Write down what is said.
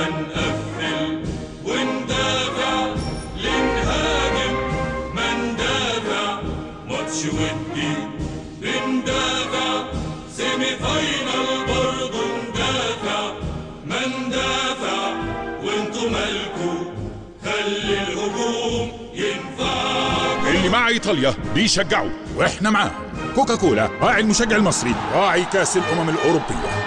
نقفل وندافع لنهاجم ما ندافع ماتش ودي بندافع سيمي فاينل برضه ندافع ما ندافع وانتوا مالكوا خلي الهجوم ينفع اللي مع ايطاليا بيشجعوا واحنا معاهم كوكاكولا راعي المشجع المصري راعي كاس الامم الاوروبيه